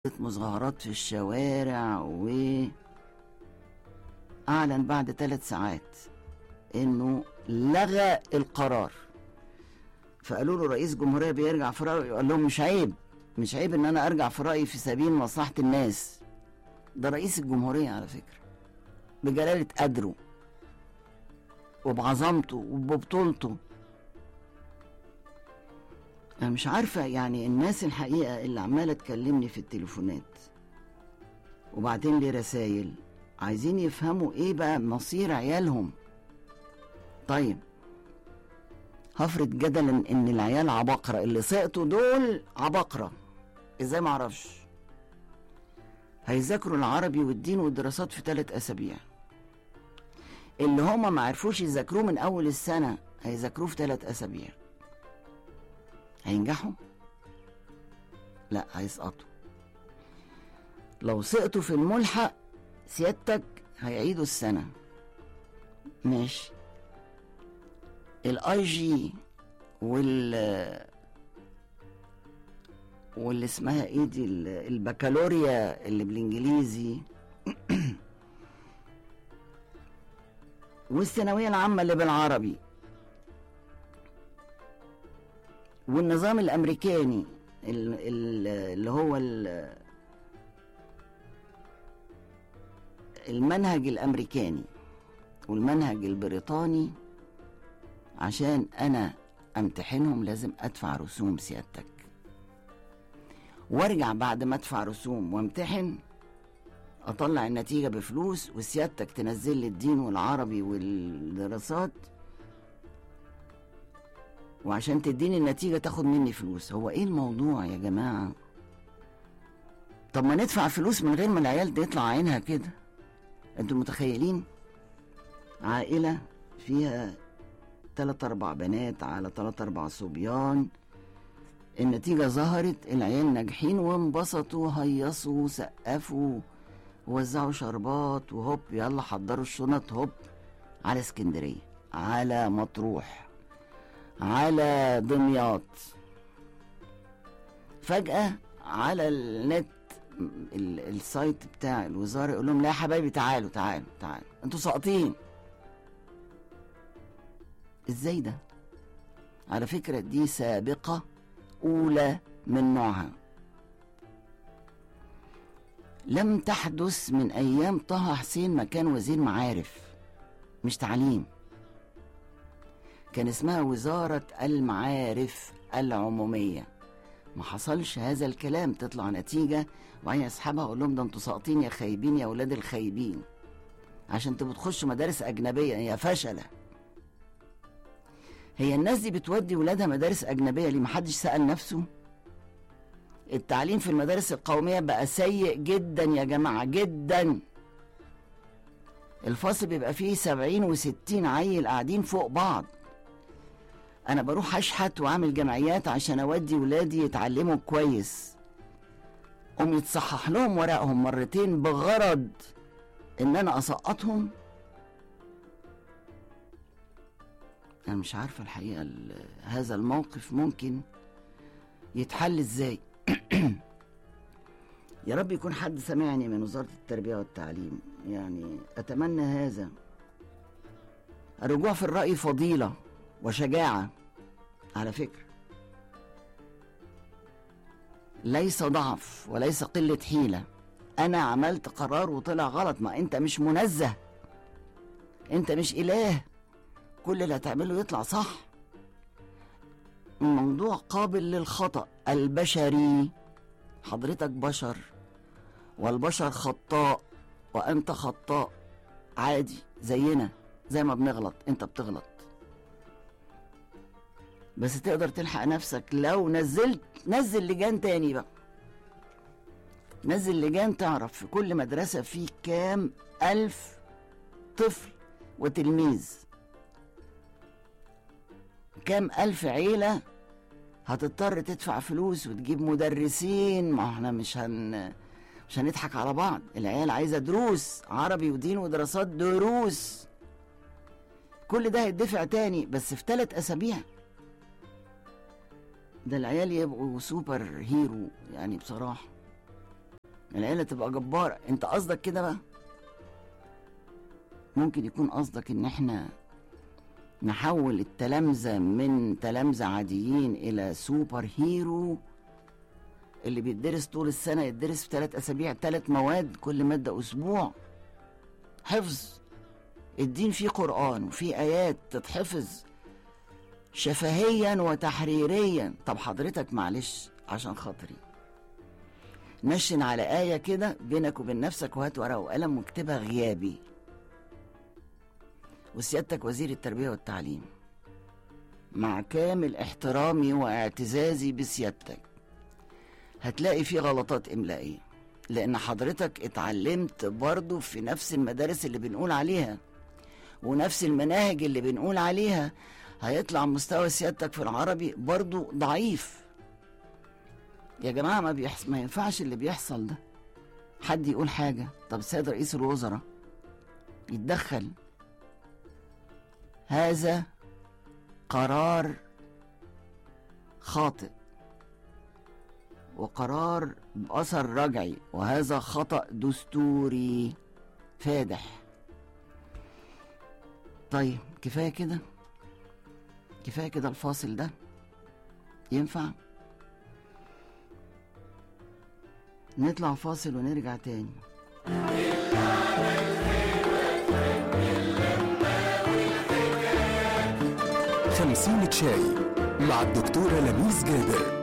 مظاهرات في الشوارع و أعلن بعد ثلاث ساعات إنه لغى القرار فقالوا له رئيس جمهورية بيرجع في رأيه قال لهم مش عيب مش عيب إن أنا أرجع في رأيي في سبيل مصلحة الناس ده رئيس الجمهورية على فكرة بجلالة قدره وبعظمته وببطولته أنا مش عارفة يعني الناس الحقيقة اللي عمالة تكلمني في التليفونات وبعدين لي رسايل عايزين يفهموا ايه بقى مصير عيالهم طيب هفرض جدلا ان العيال عباقرة اللي سقطوا دول عباقرة ازاي معرفش هيذاكروا العربي والدين والدراسات في ثلاث اسابيع اللي هما ما عرفوش يذاكروه من اول السنة هيذاكروه في ثلاث اسابيع هينجحوا لا هيسقطوا لو سقطوا في الملحق سيادتك هيعيدوا السنة ماشي الاي جي وال واللي اسمها ايه دي البكالوريا اللي بالانجليزي والثانوية العامة اللي بالعربي والنظام الامريكاني اللي هو المنهج الامريكاني والمنهج البريطاني عشان انا امتحنهم لازم ادفع رسوم سيادتك وارجع بعد ما ادفع رسوم وامتحن اطلع النتيجه بفلوس وسيادتك تنزل لي الدين والعربي والدراسات وعشان تديني النتيجه تاخد مني فلوس هو ايه الموضوع يا جماعه طب ما ندفع فلوس من غير ما العيال تطلع عينها كده انتوا متخيلين عائلة فيها تلات أربع بنات على تلات أربع صبيان النتيجة ظهرت العيال ناجحين وانبسطوا هيصوا سقفوا ووزعوا شربات وهوب يلا حضروا الشنط هوب على اسكندرية على مطروح على دمياط فجأة على النت السايت بتاع الوزاره يقول لهم لا يا حبايبي تعالوا تعالوا تعالوا انتوا ساقطين ازاي ده على فكره دي سابقه اولى من نوعها لم تحدث من ايام طه حسين ما كان وزير معارف مش تعليم كان اسمها وزاره المعارف العموميه ما حصلش هذا الكلام تطلع نتيجه وبعدين اسحبها اقول لهم ده انتوا ساقطين يا خايبين يا اولاد الخايبين عشان تبقوا تخشوا مدارس اجنبيه يا فشله هي الناس دي بتودي ولادها مدارس اجنبيه ليه محدش سال نفسه التعليم في المدارس القوميه بقى سيء جدا يا جماعه جدا الفصل بيبقى فيه سبعين وستين عيل قاعدين فوق بعض انا بروح اشحت واعمل جمعيات عشان اودي ولادي يتعلموا كويس قوم يتصحح لهم ورقهم مرتين بغرض ان انا اسقطهم انا مش عارفه الحقيقه هذا الموقف ممكن يتحل ازاي يا رب يكون حد سمعني من وزاره التربيه والتعليم يعني اتمنى هذا الرجوع في الراي فضيله وشجاعه على فكره ليس ضعف وليس قلة حيلة أنا عملت قرار وطلع غلط ما أنت مش منزه أنت مش إله كل اللي هتعمله يطلع صح الموضوع قابل للخطأ البشري حضرتك بشر والبشر خطاء وأنت خطاء عادي زينا زي ما بنغلط أنت بتغلط بس تقدر تلحق نفسك لو نزلت نزل لجان تاني بقى نزل لجان تعرف في كل مدرسة في كام ألف طفل وتلميذ كام ألف عيلة هتضطر تدفع فلوس وتجيب مدرسين ما احنا مش هن مش هنضحك على بعض العيال عايزة دروس عربي ودين ودراسات دروس كل ده هيدفع تاني بس في ثلاث أسابيع ده العيال يبقوا سوبر هيرو يعني بصراحة العيله تبقى جباره انت قصدك كده بقى ممكن يكون قصدك ان احنا نحول التلامذة من تلامذة عاديين إلى سوبر هيرو اللي بيدرس طول السنة يدرس في ثلاث أسابيع ثلاث مواد كل مادة أسبوع حفظ الدين فيه قرآن وفيه آيات تتحفظ شفهيا وتحريريا طب حضرتك معلش عشان خاطري نشن على آية كده بينك وبين نفسك وهات ورقة وقلم واكتبها غيابي وسيادتك وزير التربية والتعليم مع كامل احترامي واعتزازي بسيادتك هتلاقي فيه غلطات إملائية لأن حضرتك اتعلمت برضه في نفس المدارس اللي بنقول عليها ونفس المناهج اللي بنقول عليها هيطلع مستوى سيادتك في العربي برضه ضعيف يا جماعة ما, بيحصل ما ينفعش اللي بيحصل ده حد يقول حاجة طب السيد رئيس الوزراء يتدخل هذا قرار خاطئ وقرار بأثر رجعي وهذا خطأ دستوري فادح طيب كفاية كده كفاية كده الفاصل ده ينفع نطلع فاصل ونرجع تاني خمسين شاي مع الدكتورة لميس جابر